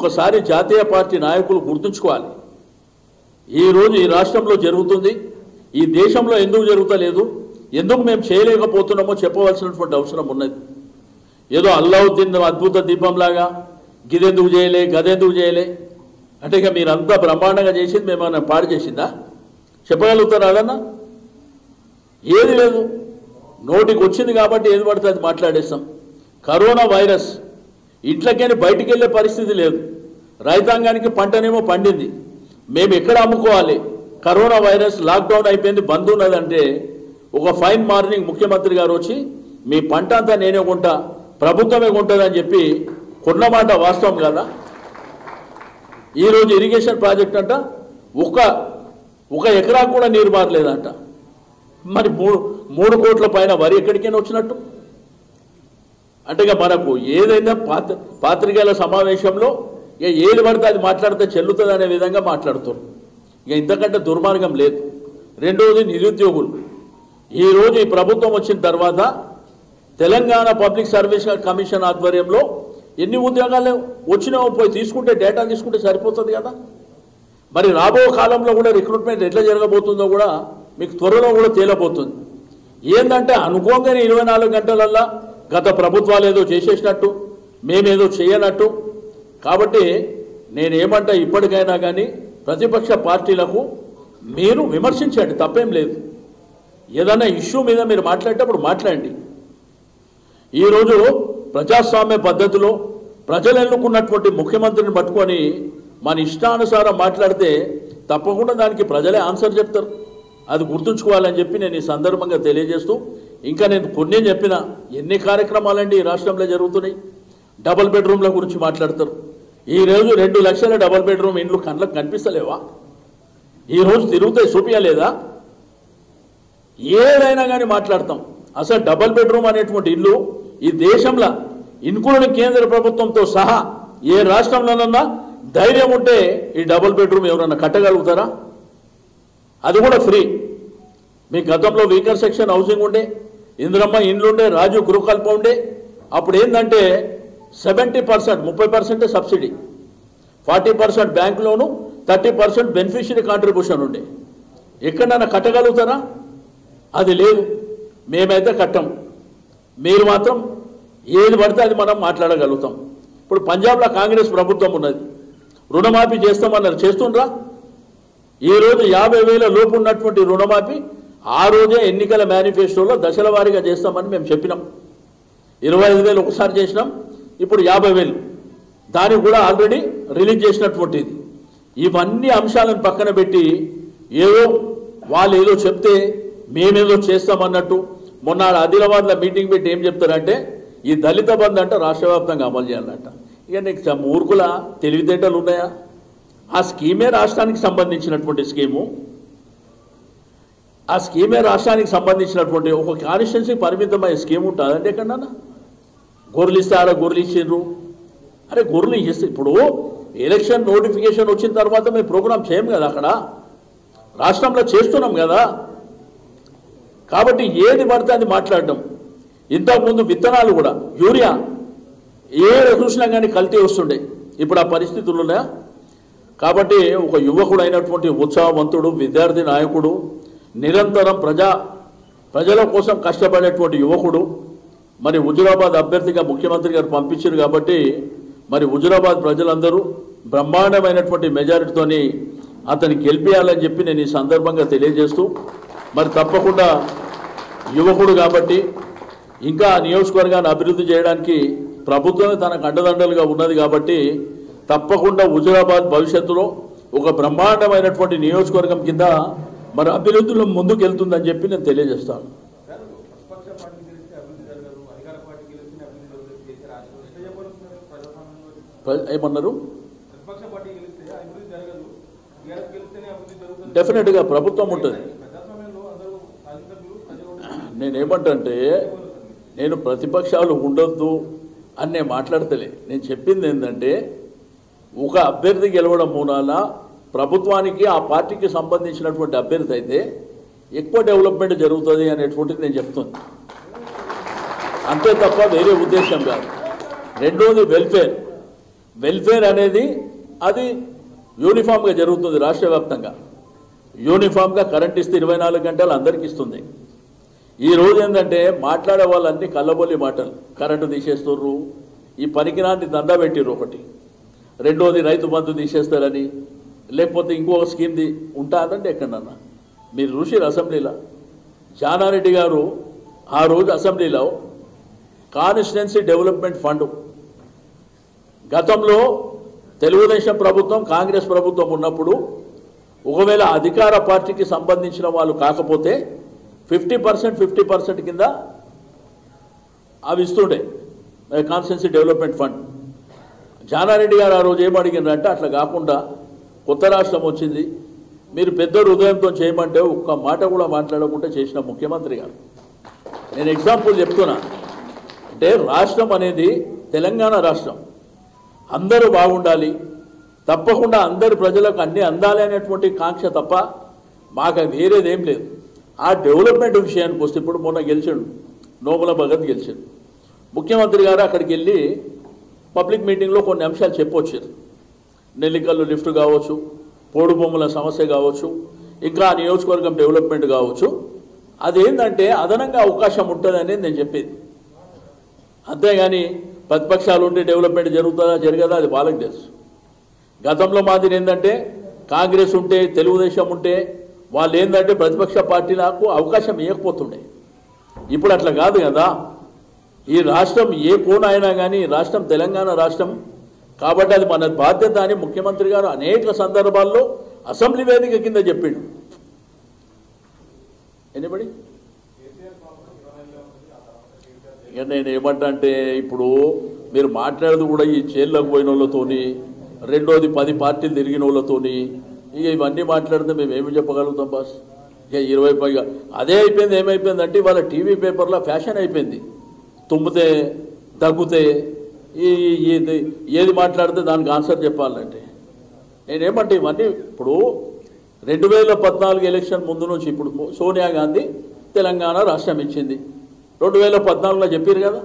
ఒకసారి జాతీయ పార్టీ నాయకులు గుర్తుంచుకోవాలి ఈ రోజు ఈ రాష్ట్రంలో జరుగుతుంది ఈ దేశంలో ఎందుకు జరుగుతలేదు ఎందుకు మేము చేయలేకపోతున్నామో చెప్పవలసినటువంటి అవసరం ఉన్నది ఏదో అల్లావుద్దీన్ అద్భుత దీపంలాగా గిదెందుకు చేయలే గదెందుకు చేయలే అంటే ఇక మీరంతా బ్రహ్మాండంగా చేసింది మేమన్నా పాడు చేసిందా చెప్పగలుగుతారా అదన్నా ఏది లేదు నోటికి వచ్చింది కాబట్టి ఏది పడితే అది మాట్లాడేస్తాం కరోనా వైరస్ ఇంట్లోకెళ్ళి బయటికి వెళ్ళే పరిస్థితి లేదు రైతాంగానికి పంటనేమో పండింది మేము ఎక్కడ అమ్ముకోవాలి కరోనా వైరస్ లాక్డౌన్ అయిపోయింది బంద్ ఉన్నదంటే ఒక ఫైన్ మార్నింగ్ ముఖ్యమంత్రి గారు వచ్చి మీ పంట అంతా నేనే కొంటా ప్రభుత్వమే కొంటుందని చెప్పి కొన్నమాట వాస్తవం కదా ఈరోజు ఇరిగేషన్ ప్రాజెక్ట్ అంట ఒక ఒక ఎకరా కూడా నీరు మారలేదంట మరి మూడు మూడు కోట్ల పైన వరి ఎక్కడికైనా వచ్చినట్టు అంటే ఇక మనకు ఏదైనా పాత్ర పాత్రికేయుల సమావేశంలో ఇక ఏది పడితే అది మాట్లాడితే చెల్లుతుంది అనే విధంగా మాట్లాడుతారు ఇక ఇంతకంటే దుర్మార్గం లేదు రెండవది నిరుద్యోగులు ఈరోజు ఈ ప్రభుత్వం వచ్చిన తర్వాత తెలంగాణ పబ్లిక్ సర్వీస్ కమిషన్ ఆధ్వర్యంలో ఎన్ని ఉద్యోగాలు వచ్చినావో పోయి తీసుకుంటే డేటా తీసుకుంటే సరిపోతుంది కదా మరి రాబో కాలంలో కూడా రిక్రూట్మెంట్ ఎట్లా జరగబోతుందో కూడా మీకు త్వరలో కూడా తేలబోతుంది ఏంటంటే అనుకోగానే ఇరవై నాలుగు గంటలల్లా గత ప్రభుత్వాలు ఏదో చేసేసినట్టు మేమేదో చేయనట్టు కాబట్టి నేనేమంటా ఇప్పటికైనా కానీ ప్రతిపక్ష పార్టీలకు మీరు విమర్శించండి తప్పేం లేదు ఏదైనా ఇష్యూ మీద మీరు మాట్లాడేటప్పుడు మాట్లాడండి ఈరోజు ప్రజాస్వామ్య పద్ధతిలో ప్రజలు ఎన్నుకున్నటువంటి ముఖ్యమంత్రిని పట్టుకొని మన ఇష్టానుసారం మాట్లాడితే తప్పకుండా దానికి ప్రజలే ఆన్సర్ చెప్తారు అది గుర్తుంచుకోవాలని చెప్పి నేను ఈ సందర్భంగా తెలియజేస్తూ ఇంకా నేను కొన్ని చెప్పిన ఎన్ని కార్యక్రమాలండి ఈ రాష్ట్రంలో జరుగుతున్నాయి డబుల్ బెడ్రూమ్ల గురించి మాట్లాడతారు ఈ రోజు రెండు లక్షల డబుల్ బెడ్రూమ్ ఇండ్లు కళ్ళకు కనిపిస్తలేవా ఈ రోజు తిరుగుతే చూపించలేదా ఏదైనా కానీ మాట్లాడతాం అసలు డబల్ బెడ్రూమ్ అనేటువంటి ఇల్లు ఈ దేశంలో ఇన్క్లూడింగ్ కేంద్ర ప్రభుత్వంతో సహా ఏ రాష్ట్రంలోనన్నా ధైర్యం ఉంటే ఈ డబుల్ బెడ్రూమ్ ఎవరన్నా కట్టగలుగుతారా అది కూడా ఫ్రీ మీ గతంలో వీకర్ సెక్షన్ హౌసింగ్ ఉండే ఇందిరమ్మ ఇండ్లు ఉండే రాజు గృహకల్ప ఉండే అప్పుడు ఏంటంటే సెవెంటీ పర్సెంట్ ముప్పై పర్సెంటే subsidy forty percent bank loan thirty percent beneficiary contribution ఉండే ఎక్కడన్నా కట్టగలుగుతారా అది లేదు మేమైతే కట్టం మీరు మాత్రం ఏది పడితే అది మనం మాట్లాడగలుగుతాం ఇప్పుడు పంజాబ్లో కాంగ్రెస్ ప్రభుత్వం ఉన్నది రుణమాఫీ చేస్తామన్నారు చేస్తుండ్రా ఈ రోజు యాభై వేల లోపు ఉన్నటువంటి రుణమాఫీ ఆ రోజే ఎన్నికల మేనిఫెస్టోలో దశల వారీగా చేస్తామని మేము చెప్పినాం ఇరవై ఐదు వేలు ఒకసారి చేసినాం ఇప్పుడు యాభై వేలు దానికి కూడా ఆల్రెడీ రిలీజ్ చేసినటువంటిది ఇవన్నీ అంశాలను పక్కన పెట్టి ఏదో వాళ్ళు ఏదో చెప్తే మేమేదో చేస్తామన్నట్టు మొన్న ఆడ ఆదిలాబాద్లో మీటింగ్ పెట్టి ఏం చెప్తారంటే ఈ దళిత బంధు అంటే రాష్ట్ర వ్యాప్తంగా అమలు చేయాలంట ఇక నీకు చ- మూర్ఖుల తెలివితేటలు ఉన్నాయా ఆ స్కీమే రాష్ట్రానికి సంబంధించినటువంటి స్కీము ఆ స్కీమే రాష్ట్రానికి సంబంధించినటువంటి ఒక కాన్స్టిట్యున్సీ పరిమితమయ్యే స్కీమ్ ఉంటుందండి ఎక్కడన్నా గొర్రెలు ఇస్తే ఆడ గొర్రెలు ఇచ్చిండ్రు అరే గొర్రెలు ఇస్తే ఇప్పుడు ఎలక్షన్ నోటిఫికేషన్ వచ్చిన తర్వాత మేము ప్రోగ్రామ్ చేయం కదా అక్కడ రాష్ట్రంలో చేస్తున్నాం కదా కాబట్టి ఏది పడితే అది మాట్లాడడం ఇంతకుముందు విత్తనాలు కూడా యూరియా ఏ చూసినా కానీ కల్తీ వస్తుండే ఇప్పుడు ఆ పరిస్థితులు ఉన్నాయా కాబట్టి ఒక యువకుడు అయినటువంటి ఉత్సాహవంతుడు విద్యార్థి నాయకుడు నిరంతరం ప్రజా ప్రజల కోసం కష్టపడేటువంటి యువకుడు మరి హుజురాబాద్ అభ్యర్థిగా ముఖ్యమంత్రి గారు పంపించారు కాబట్టి మరి హుజురాబాద్ ప్రజలందరూ బ్రహ్మాండమైనటువంటి మెజారిటీతోని అతన్ని గెలిపించాలని చెప్పి నేను ఈ సందర్భంగా తెలియజేస్తూ మరి తప్పకుండా యువకుడు కాబట్టి ఇంకా ఆ నియోజకవర్గాన్ని అభివృద్ధి చేయడానికి ప్రభుత్వమే తనకు అండదండలుగా ఉన్నది కాబట్టి తప్పకుండా హుజురాబాద్ భవిష్యత్తులో ఒక బ్రహ్మాండమైనటువంటి నియోజకవర్గం కింద మరి అభివృద్ధిలో ముందుకు వెళ్తుందని చెప్పి నేను తెలియజేస్తాను సార్ ప్రతిపక్ష పార్టీ గెలిస్తే అభివృద్ధి జరగదు అధికార పార్టీ గెలిస్తే అభివృద్ధి జరగదు చేసే రాష్ట్రం ఎట్లా చెప్పగలుగుతున్నారు ప్రజాస్వామ్యంలో ప్ర- ఏమన్నారు ప్రతిపక్ష పార్టీ గెలిస్తే అభివృద్ధి జరగదు టీఆర్ఎస్ గెలిస్తేనే అభివృద్ధి జరుగుతుంది డెఫినెట్గా ప్రభుత్వం ఉంటుంది ప్రజాస్వామ్యంలో అందరూ శాసనసభ్యులు ప్రజలు నేనేమంటంటే నేను ప్రతిపక్షాలు ఉండొద్దు అని నేను మాట్లాడతలే నేను చెప్పింది ఏంటంటే ఒక అభ్యర్థి గెలవడం మూలాన ప్రభుత్వానికి ఆ పార్టీకి సంబంధించినటువంటి అభ్యర్థి అయితే ఎక్కువ డెవలప్మెంట్ జరుగుతుంది అనేటువంటిది నేను చెప్తుంది అంతే తప్ప వేరే ఉద్దేశం కాదు రెండోది వెల్ఫేర్ వెల్ఫేర్ అనేది అది యూనిఫామ్గా జరుగుతుంది రాష్ట్ర వ్యాప్తంగా యూనిఫామ్గా కరెంట్ ఇస్తే ఇరవై నాలుగు గంటలు అందరికీ ఇస్తుంది ఈ రోజు ఏంటంటే మాట్లాడే వాళ్ళన్నీ కళ్ళబొల్లి మాటలు కరెంటు తీసేస్తుర్రు ఈ పనికిరాన్ని దందా పెట్టిర్రు ఒకటి రెండోది రైతు బంధు తీసేస్తారని లేకపోతే ఇంకొక స్కీమ్ది ఉంటుందంటే ఎక్కడన్నా మీరు చూసిరు అసెంబ్లీలో జానారెడ్డి గారు ఆ రోజు అసెంబ్లీలో కాన్స్టిట్యున్సీ డెవలప్మెంట్ ఫండ్ గతంలో తెలుగుదేశం ప్రభుత్వం కాంగ్రెస్ ప్రభుత్వం ఉన్నప్పుడు ఒకవేళ అధికార పార్టీకి సంబంధించిన వాళ్ళు కాకపోతే ఫిఫ్టీ పర్సెంట్ ఫిఫ్టీ పర్సెంట్ కింద అవి ఇస్తుండే కాన్స్టిట్యున్సీ డెవలప్మెంట్ ఫండ్ జానారెడ్డి గారు ఆ రోజు ఏమడిగినారంటే అట్లా కాకుండా కొత్త రాష్ట్రం వచ్చింది మీరు పెద్ద హృదయంతో చేయమంటే ఒక్క మాట కూడా మాట్లాడకుండా చేసిన ముఖ్యమంత్రి గారు నేను ఎగ్జాంపుల్ చెప్తున్నా అంటే రాష్ట్రం అనేది తెలంగాణ రాష్ట్రం అందరూ బాగుండాలి తప్పకుండా అందరి ప్రజలకు అన్ని అందాలి అనేటువంటి కాంక్ష తప్ప మాకు వేరేదేం లేదు ఆ డెవలప్మెంట్ విషయానికి వస్తే ఇప్పుడు మొన్న గెలిచాడు నోముల భగత్ గెలిచాడు ముఖ్యమంత్రి గారు అక్కడికి వెళ్ళి పబ్లిక్ మీటింగ్లో కొన్ని అంశాలు చెప్పొచ్చారు నెల్లికల్లు లిఫ్ట్ కావచ్చు పోడు భూముల సమస్య కావచ్చు ఇంకా ఆ నియోజకవర్గం డెవలప్మెంట్ కావచ్చు అదేంటంటే అదనంగా అవకాశం ఉంటుందని నేను చెప్పేది అంతేగాని ప్రతిపక్షాలు ఉంటే డెవలప్మెంట్ జరుగుతుందా జరగదా అది వాళ్ళకి తెలుసు గతంలో మాదిరి ఏంటంటే కాంగ్రెస్ ఉంటే తెలుగుదేశం ఉంటే వాళ్ళు ఏంటంటే ప్రతిపక్ష పార్టీలకు అవకాశం ఇవ్వకపోతుండే ఇప్పుడు అట్లా కాదు కదా ఈ రాష్ట్రం ఏ కోణ అయినా కానీ రాష్ట్రం తెలంగాణ రాష్ట్రం కాబట్టి అది మన బాధ్యత అని ముఖ్యమంత్రి గారు అనేక సందర్భాల్లో అసెంబ్లీ వేదిక కింద చెప్పిండు ఎనిబడి ఇక నేను ఏమంటా అంటే ఇప్పుడు మీరు మాట్లాడేది కూడా ఈ జైల్లోకి పోయిన వాళ్ళతోని రెండోది పది పార్టీలు తిరిగిన వాళ్ళతోని ఇక ఇవన్నీ మాట్లాడితే మేము ఏమి చెప్పగలుగుతాం బాస్ ఇక ఇరవై పైగా అదే అయిపోయింది ఏమైపోయిందంటే ఇవాళ టీవీ పేపర్లో ఫ్యాషన్ అయిపోయింది తుమ్మితే దగ్గుతే ఈ ఈ- ఏది ఏది మాట్లాడితే దానికి ఆన్సర్ చెప్పాలంటే నేనేమంటే ఇవన్నీ ఇప్పుడు రెండు వేల పద్నాలుగు ఎలక్షన్ ముందు నుంచి ఇప్పుడు సోనియా గాంధీ తెలంగాణ రాష్ట్రం ఇచ్చింది రెండు వేల పద్నాలుగులో చెప్పారు కదా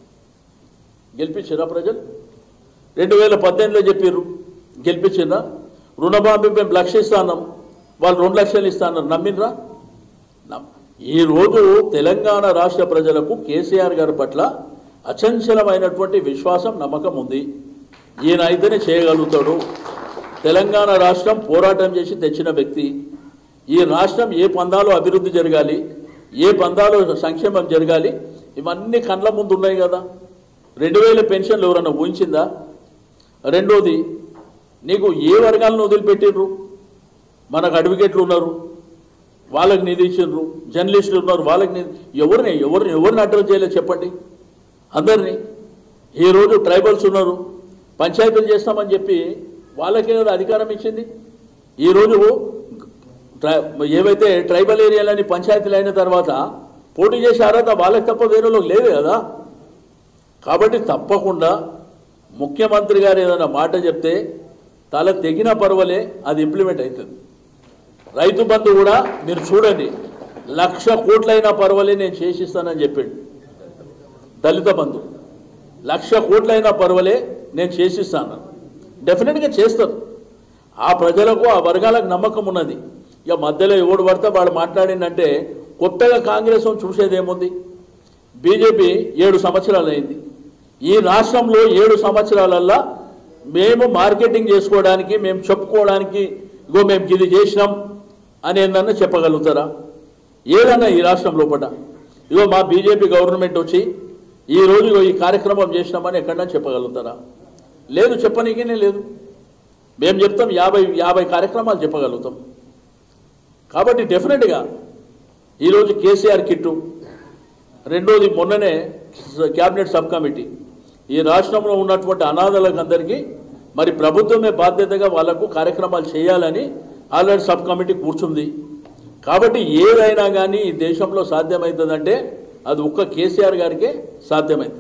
గెలిపించారా ప్రజలు రెండు వేల పద్దెనిమిదిలో చెప్పారు గెలిపించిందా రుణమాఫీ మేము లక్ష ఇస్తాన్నాం వాళ్ళు రెండు లక్షలు ఇస్తాన్నారు నమ్మినరా నమ్- ఈ రోజు తెలంగాణ రాష్ట్ర ప్రజలకు కేసీఆర్ గారి పట్ల అచంచలమైనటువంటి విశ్వాసం నమ్మకం ఉంది ఈయన అయితేనే చేయగలుగుతాడు తెలంగాణ రాష్ట్రం పోరాటం చేసి తెచ్చిన వ్యక్తి ఈ రాష్ట్రం ఏ పందాలో అభివృద్ధి జరగాలి ఏ పందాలో సంక్షేమం జరగాలి ఇవన్నీ కండ్ల ముందు ఉన్నాయి కదా రెండు వేల పెన్షన్లు ఎవరన్నా ఊహించిందా రెండోది నీకు ఏ వర్గాలను వదిలిపెట్టిర్రు మనకు అడ్వకేట్లు ఉన్నారు వాళ్ళకి నిధి ఇచ్చిండ్రు జర్నలిస్టులు ఉన్నారు వాళ్ళకి నిధి ఎవరిని ఎవరిని ఎవరిని అడ్రస్ చేయలేదు చెప్పండి అందరినీ ఈరోజు ట్రైబల్స్ ఉన్నారు పంచాయతీలు చేస్తామని చెప్పి వాళ్ళకి ఏదో అధికారం ఇచ్చింది ఈరోజు ట్రై- ఏవైతే ట్రైబల్ ఏరియాలని పంచాయతీలు అయిన తర్వాత పోటీ చేసే అర్హత వాళ్ళకి తప్ప వేరే వాళ్ళకి లేదు కదా కాబట్టి తప్పకుండా ముఖ్యమంత్రి గారు ఏదైనా మాట చెప్తే తల తెగిన పర్వలే అది ఇంప్లిమెంట్ అవుతుంది రైతు బంధు కూడా మీరు చూడండి లక్ష కోట్లైనా పర్వాలే నేను చేసిస్తానని చెప్పాడు దళిత బంధు లక్ష కోట్లైనా పర్వాలే నేను చేసిస్తాను డెఫినెట్గా చేస్తారు ఆ ప్రజలకు ఆ వర్గాలకు నమ్మకం ఉన్నది ఇక మధ్యలో ఎవడు పడితే వాడు మాట్లాడిందంటే కొత్తగా కాంగ్రెస్ చూసేదేముంది బీజేపీ ఏడు సంవత్సరాలు అయింది ఈ రాష్ట్రంలో ఏడు సంవత్సరాలల్లా మేము మార్కెటింగ్ చేసుకోవడానికి మేము చెప్పుకోవడానికి ఇగో మేము ఇది చేసినాం అని ఏందన్నా చెప్పగలుగుతారా ఏదన్నా ఈ రాష్ట్రం లోపల ఇగో మా బీజేపీ గవర్నమెంట్ వచ్చి ఈ రోజు ఇగో ఈ కార్యక్రమం చేసినామని ఎక్కడన్నా చెప్పగలుగుతారా లేదు చెప్పనీకే లేదు మేము చెప్తాం యాభై యాభై కార్యక్రమాలు చెప్పగలుగుతాం కాబట్టి డెఫినెట్గా ఈరోజు కేసీఆర్ కిట్టు రెండోది మొన్ననే క్యాబినెట్ సబ్ కమిటీ ఈ రాష్ట్రంలో ఉన్నటువంటి అనాథలకు అందరికీ మరి ప్రభుత్వమే బాధ్యతగా వాళ్లకు కార్యక్రమాలు చేయాలని ఆల్రెడీ సబ్ కమిటీ కూర్చుంది కాబట్టి ఏదైనా కానీ ఈ దేశంలో సాధ్యమవుతుందంటే అది ఒక్క కేసీఆర్ గారికే సాధ్యమవుతుంది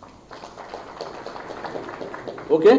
ఓకే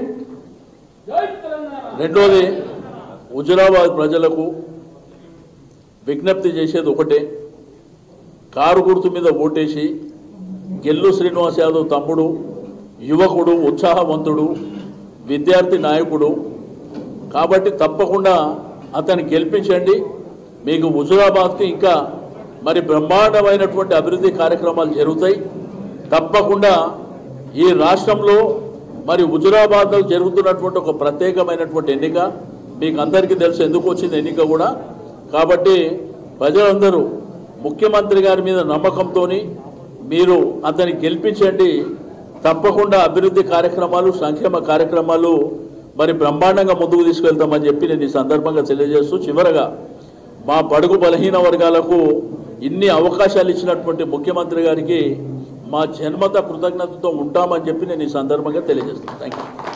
రెండోది హుజురాబాద్ ప్రజలకు విజ్ఞప్తి చేసేది ఒకటే కారు గుర్తు మీద ఓటేసి గెల్లు శ్రీనివాస్ యాదవ్ తమ్ముడు యువకుడు ఉత్సాహవంతుడు విద్యార్థి నాయకుడు కాబట్టి తప్పకుండా అతన్ని గెలిపించండి మీకు హుజురాబాద్కి ఇంకా మరి బ్రహ్మాండమైనటువంటి అభివృద్ధి కార్యక్రమాలు జరుగుతాయి తప్పకుండా ఈ రాష్ట్రంలో మరి హుజురాబాద్లో జరుగుతున్నటువంటి ఒక ప్రత్యేకమైనటువంటి ఎన్నిక మీకు అందరికీ తెలుసు ఎందుకు వచ్చింది ఎన్నిక కూడా కాబట్టి ప్రజలందరూ ముఖ్యమంత్రి గారి మీద నమ్మకంతో మీరు అతన్ని గెలిపించండి తప్పకుండా అభివృద్ధి కార్యక్రమాలు సంక్షేమ కార్యక్రమాలు మరి బ్రహ్మాండంగా ముందుకు తీసుకెళ్తామని చెప్పి నేను ఈ సందర్భంగా తెలియజేస్తూ చివరగా మా బడుగు బలహీన వర్గాలకు ఇన్ని అవకాశాలు ఇచ్చినటువంటి ముఖ్యమంత్రి గారికి మా జన్మత కృతజ్ఞతతో ఉంటామని చెప్పి నేను ఈ సందర్భంగా తెలియజేస్తాను థ్యాంక్ యూ